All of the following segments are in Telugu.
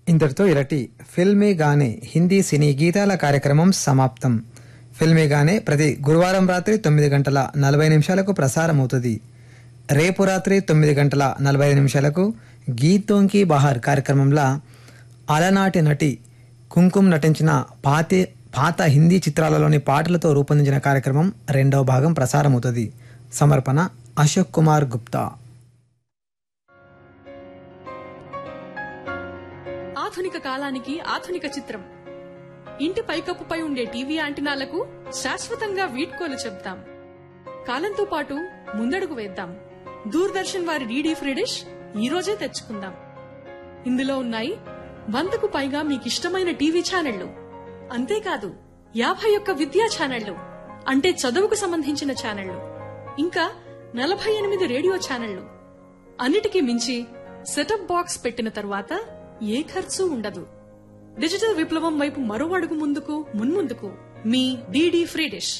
ఇంతటితో ఇరటి ఫిల్మీ గానే హిందీ సినీ గీతాల కార్యక్రమం సమాప్తం ఫిల్మీ గానే ప్రతి గురువారం రాత్రి తొమ్మిది గంటల నలభై నిమిషాలకు ప్రసారమవుతుంది రేపు రాత్రి తొమ్మిది గంటల నలభై ఐదు నిమిషాలకు గీతోంకి బహార్ కార్యక్రమంలో అలనాటి నటి కుంకుమ్ నటించిన పాతే పాత హిందీ చిత్రాలలోని పాటలతో రూపొందించిన కార్యక్రమం రెండవ భాగం ప్రసారమవుతుంది సమర్పణ అశోక్ కుమార్ గుప్తా ఆధునిక కాలానికి ఆధునిక చిత్రం ఇంటి పైకప్పుపై ఉండే టీవీ యాంటినాలకు శాశ్వతంగా వీడ్కోలు చెప్తాం కాలంతో పాటు ముందడుగు వేద్దాం దూరదర్శన్ వారి డీడీ ఫ్రీ డిష్ ఈ రోజే తెచ్చుకుందాం ఇందులో ఉన్నాయి వందకు పైగా మీకిష్టమైన టీవీ ఛానళ్లు అంతేకాదు యాభై ఒక్క విద్యా ఛానళ్లు అంటే చదువుకు సంబంధించిన ఛానళ్లు ఇంకా నలభై ఎనిమిది రేడియో ఛానళ్లు అన్నిటికీ మించి సెటప్ బాక్స్ పెట్టిన తర్వాత ఏ ఖర్చు ఉండదు డిజిటల్ విప్లవం వైపు మరో అడుగు ముందుకు మున్ముందుకు మీ DD free dish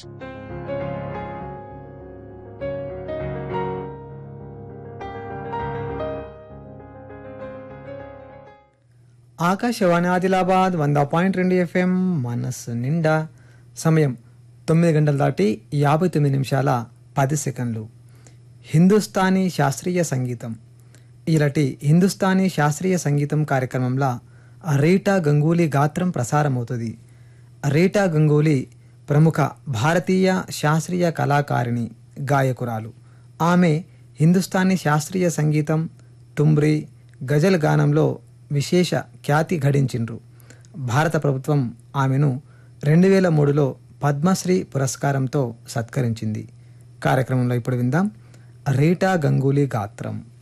Akashvani Adilabad వంద పాయింట్ రెండు ఎఫ్ఎం మనస్సు నిండా సమయం తొమ్మిది గంటలు దాటి యాభై తొమ్మిది నిమిషాల పది సెకండ్లు హిందుస్థానీ శాస్త్రీయ సంగీతం ఇలాంటి హిందుస్థానీ శాస్త్రీయ సంగీతం కార్యక్రమంలో రీటా గంగూలీ గాత్రం ప్రసారమవుతుంది రీటా గంగూలీ ప్రముఖ భారతీయ శాస్త్రీయ కళాకారిణి గాయకురాలు ఆమె హిందుస్థానీ శాస్త్రీయ సంగీతం టుమ్రీ గజల్ గానంలో విశేష ఖ్యాతి గడించిండ్రు భారత ప్రభుత్వం ఆమెను రెండు వేల మూడులో పద్మశ్రీ పురస్కారంతో సత్కరించింది కార్యక్రమంలో ఇప్పుడు విందాం రీటా గంగూలీ గాత్రం